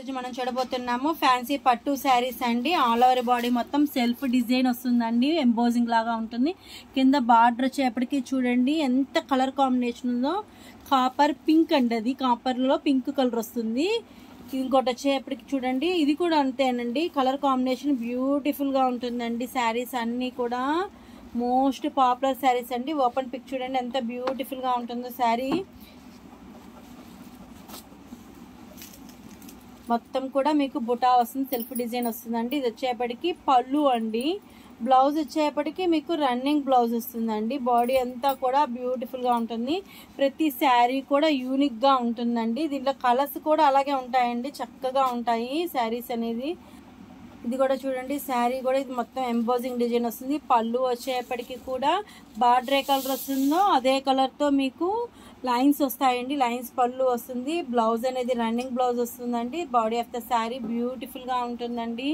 ఈరోజు మనం చూడబోతున్నాము ఫ్యాన్సీ పట్టు శారీస్ అండి ఆల్ ఓవర్ బాడీ మొత్తం సెల్ఫ్ డిజైన్ వస్తుందండి ఎంబోజింగ్ లాగా ఉంటుంది కింద బార్డర్ వచ్చేప్పటికి చూడండి ఎంత కలర్ కాంబినేషన్ ఉందో కాపర్ పింక్ అండి అది కాపర్లో పింక్ కలర్ వస్తుంది ఇంకోటి వచ్చేప్పటికి చూడండి ఇది కూడా అంతేనండి కలర్ కాంబినేషన్ బ్యూటిఫుల్గా ఉంటుందండి శారీస్ అన్నీ కూడా మోస్ట్ పాపులర్ శారీస్ అండి ఓపెన్ పిక్ చూడండి ఎంత బ్యూటిఫుల్గా ఉంటుందో శారీ మొత్తం కూడా మీకు బుటా వస్తుంది సెల్ఫ్ డిజైన్ వస్తుందండి ఇది వచ్చేపటికి పళ్ళు అండి బ్లౌజ్ వచ్చేపటికి మీకు రన్నింగ్ బ్లౌజ్ వస్తుందండి బాడీ అంతా కూడా బ్యూటిఫుల్గా ఉంటుంది ప్రతి శారీ కూడా యూనిక్గా ఉంటుందండి దీంట్లో కలర్స్ కూడా అలాగే ఉంటాయండి చక్కగా ఉంటాయి శారీస్ అనేది ఇది కూడా చూడండి శారీ కూడా ఇది మొత్తం ఎంబోజింగ్ డిజైన్ వస్తుంది పళ్ళు వచ్చేప్పటికి కూడా బార్డర్ ఏ కలర్ వస్తుందో అదే కలర్తో మీకు లైన్స్ వస్తాయండి లైన్స్ పళ్ళు వస్తుంది బ్లౌజ్ అనేది రన్నింగ్ బ్లౌజ్ వస్తుందండి బాడీ ఆఫ్ ద శారీ బ్యూటిఫుల్గా ఉంటుందండి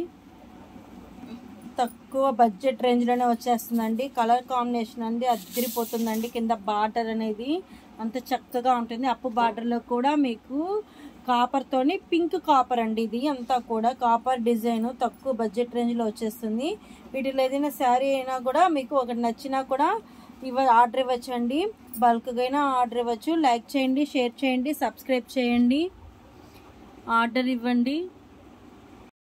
తక్కువ బడ్జెట్ రేంజ్లోనే వచ్చేస్తుందండి కలర్ కాంబినేషన్ అండి అద్దరిపోతుందండి కింద బార్డర్ అనేది అంత చక్కగా ఉంటుంది అప్పు బార్డర్లో కూడా మీకు కాపర్తోని పింక్ కాపర్ అండి ఇది అంతా కూడా కాపర్ డిజైన్ తక్కువ బడ్జెట్ రేంజ్లో వచ్చేస్తుంది వీటిలో ఏదైనా శారీ అయినా కూడా మీకు ఒకటి నచ్చినా కూడా ఇవ ఆర్డర్ ఇవ్వచ్చండి బల్క్గా అయినా ఆర్డర్ ఇవ్వచ్చు లైక్ చేయండి షేర్ చేయండి సబ్స్క్రైబ్ చేయండి ఆర్డర్ ఇవ్వండి